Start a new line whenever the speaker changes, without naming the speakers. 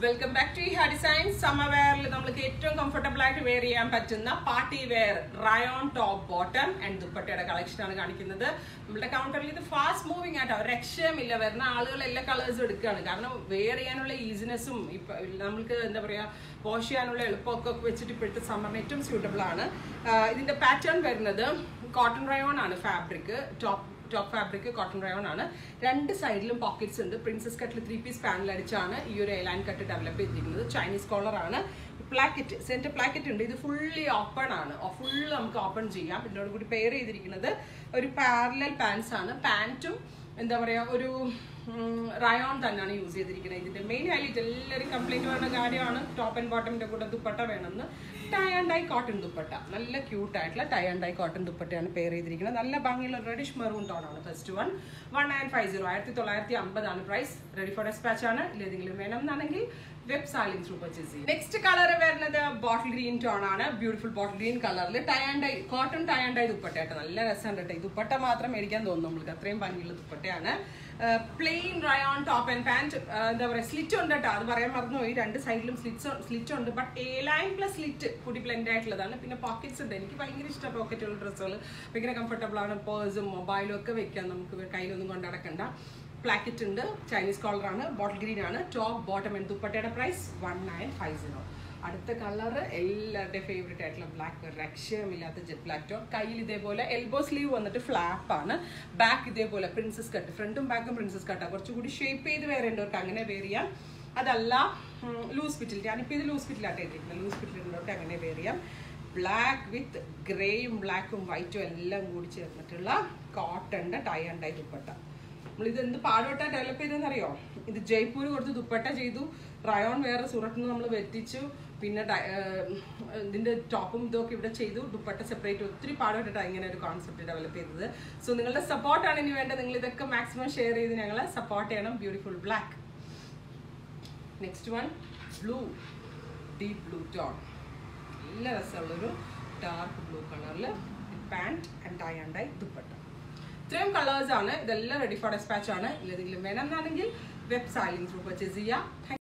welcome back to ഹാ design summer വെയറിൽ നമ്മൾക്ക് ഏറ്റവും കംഫർട്ടബിൾ ആയിട്ട് വെയർ ചെയ്യാൻ പറ്റുന്ന party wear rayon top bottom and ദുപ്പട്ടയുടെ കളക്ഷൻ ആണ് കാണിക്കുന്നത് നമ്മുടെ കൗണ്ടറിൽ ഇത് ഫാസ്റ്റ് മൂവിങ് ആയിട്ട് ഒരു രക്ഷയുമില്ല വരുന്ന ആളുകൾ എല്ലാ കളേഴ്സും എടുക്കുകയാണ് കാരണം വെയർ ചെയ്യാനുള്ള ഈസിനെസ്സും ഇപ്പൊ നമുക്ക് എന്താ പറയാ വാഷ് ചെയ്യാനുള്ള എളുപ്പമൊക്കെ വെച്ചിട്ട് ഇപ്പോഴത്തെ സമ്മറിന് ഏറ്റവും സ്യൂട്ടബിൾ ആണ് ആഹ് ഇതിന്റെ പാറ്റേൺ വരുന്നത് കോട്ടൺ റയോൺ ആണ് fabric top top fabric cotton rayon ആണ് രണ്ട് സൈഡിലും പോക്കറ്റ്സ് ഉണ്ട് പ്രിൻസസ് കട്ടിൽ ത്രീ പീസ് പാനൽ അടിച്ചാണ് ഈ ഒരു എലൈൻ കട്ട് ഡെവലപ്പ് ചെയ്തിരിക്കുന്നത് ചൈനീസ് കോളർ ആണ് പ്ലാക്കറ്റ് സെന്റർ പ്ലാക്കറ്റ് ഉണ്ട് ഇത് ഫുള്ളി ഓപ്പൺ ആണ് ഫുൾ നമുക്ക് ഓപ്പൺ ചെയ്യാം ഇതിനോട് കൂടി പെയർ ചെയ്തിരിക്കുന്നത് ഒരു പാരലൽ പാൻസ് ആണ് പാൻറ്റും എന്താ പറയാ ഒരു റയോൺ തന്നെയാണ് യൂസ് ചെയ്തിരിക്കുന്നത് ഇതിന്റെ മെയിൻ ഹൈലൈറ്റ് എല്ലാവരും കംപ്ലൈന്റ് പറയുന്ന കാര്യമാണ് ടോപ്പ് ആൻഡ് ബോട്ടമിന്റെ കൂടെ ദുപ്പട്ട വേണമെന്ന് tie and dye cotton dupatta നല്ല ക്യൂട്ട് ആയിട്ടുള്ള ടൈ ആൻഡ് ഡൈ കോട്ടൺ ദുപ്പട്ടയാണ് പെയർ ചെയ്തിരിക്കുന്നത് നല്ല ഭംഗിയുള്ള റെഡിഷ് മെറൂൺ ടോൺ ആണ് first one one nine five zero ആയിരത്തി തൊള്ളായിരത്തി അമ്പതാണ് പ്രൈസ് റെഡി ഫോർ ഡെസ്പാച്ച് ആണ് ഇല്ലെങ്കിലും വേണം എന്നാണെങ്കിൽ വെബ് സാലിംഗ് ത്രൂ പർച്ചേസ് ചെയ്യും നെക്സ്റ്റ് കളർ വരുന്നത് ബോട്ടിൽ ഗ്രീൻ ടോൺ ആണ് ബ്യൂട്ടിഫുൾ ബോട്ടിൽ ഗ്രീൻ കളറിൽ tie and dye cotton tie and dye dupatta കേട്ടോ നല്ല രസമുണ്ട് കേട്ടോ ഈ ദുപ്പട്ട മാത്രം മേടിക്കാൻ തോന്നും നമ്മൾക്ക് അത്രയും ഭംഗിയുള്ള ദുപ്പട്ടയാണ് plain rayon top and pant എന്താ പറയുക സ്ലിറ്റ് ഉണ്ട് കേട്ടോ അത് പറയാൻ മറന്നുപോയി രണ്ട് സൈഡിലും സ്ലിറ്റ്സ് സ്ലിറ്റ് ഉണ്ട് but A line plus slit കൂടി ബ്ലെൻഡ് ആയിട്ടുള്ളതാണ് പിന്നെ പോക്കറ്റ്സ് ഉണ്ട് എനിക്ക് ഭയങ്കര ഇഷ്ടം പോക്കറ്റുള്ള ഡ്രസ്സുകൾ ഭയങ്കര കംഫർട്ടബിൾ ആണ് പേഴ്സും മൊബൈലും ഒക്കെ വെക്കാം നമുക്ക് കയ്യിലൊന്നും കൊണ്ട് നടക്കണ്ട പ്ലാക്കറ്റ് ഉണ്ട് ചൈനീസ് കോളർ ആണ് ബോട്ടിൽ ഗ്രീൻ ആണ് ടോപ്പ് ബോട്ടം ആൻഡ് ദുപ്പട്ടയുടെ price one nine five zero അടുത്ത കളർ എല്ലാവരുടെയും ഫേവറേറ്റ് ആയിട്ടുള്ള ബ്ലാക്ക് രക്ഷയമില്ലാത്ത ജെറ്റ് ബ്ലാക്ക് ടോപ്പ് കയ്യിൽ ഇതേപോലെ എൽബോ സ്ലീവ് വന്നിട്ട് ഫ്ലാപ്പ് ആണ് ബാക്ക് ഇതേപോലെ പ്രിൻസസ് കട്ട് ഫ്രണ്ടും ബാക്കും പ്രിൻസസ് കട്ടാണ് കുറച്ചുകൂടി ഷേപ്പ് ചെയ്ത് വേറെ ഉണ്ടവർക്ക് അങ്ങനെ വെയർ ചെയ്യാം അതല്ല ലൂസ് ഫിറ്റിൽ ഞാനിപ്പോൾ ഇത് ലൂസ് ഫിറ്റിലായിട്ട് എത്തിയിരിക്കുന്നത് ലൂസ് ഫിറ്റിൽ ഉള്ളവർക്ക് അങ്ങനെ വെയർ ചെയ്യാം ബ്ലാക്ക് വിത്ത് ഗ്രേയും ബ്ലാക്കും വൈറ്റും എല്ലാം കൂടി ചേർന്നിട്ടുള്ള കോട്ടൻ്റെ ടൈ ആൻഡ് ടൈ ദുപ്പട്ട നമ്മളിത് എന്ത് പാടുപെട്ടാ ഡെവലപ്പ് ചെയ്തെന്ന് അറിയോ ഇത് ജയ്പൂർ കൊടുത്ത് ദുപ്പട്ട ചെയ്തു റയോൺ വേറെ സൂറത്തിൽ നിന്ന് നമ്മൾ വെറ്റിച്ചു പിന്നെ ഡ- ഏർ ഇതിന്റെ ടോപ്പും ഇതൊക്കെ ഇവിടെ ചെയ്തു ദുപ്പട്ട സെപ്പറേറ്റ് ഒത്തിരി പാടുപെട്ടിട്ടാണ് ഇങ്ങനെ ഒരു കോൺസെപ്റ്റ് ഡെവലപ്പ് ചെയ്തത് സോ നിങ്ങളുടെ സപ്പോർട്ടാണ് ഇനി വേണ്ടത് നിങ്ങൾ ഇതൊക്കെ മാക്സിമം ഷെയർ ചെയ്ത് ഞങ്ങളെ സപ്പോർട്ട് ചെയ്യണം beautiful black next one blue deep blue tone നല്ല രസമുള്ളൊരു ഡാർക്ക് ബ്ലൂ കളറിൽ pant and tie and tie dupatta ഇത്രയും കളേഴ്സ് ആണ് ഇതെല്ലാം റെഡി ഫോർ ഡെസ്പാച്ച് ആണ് ഇല്ലെങ്കിലും വേണമെന്നാണെങ്കിൽ വെബ് സാലിംഗ് ത്രൂ പർച്ചേസ് ചെയ്യാം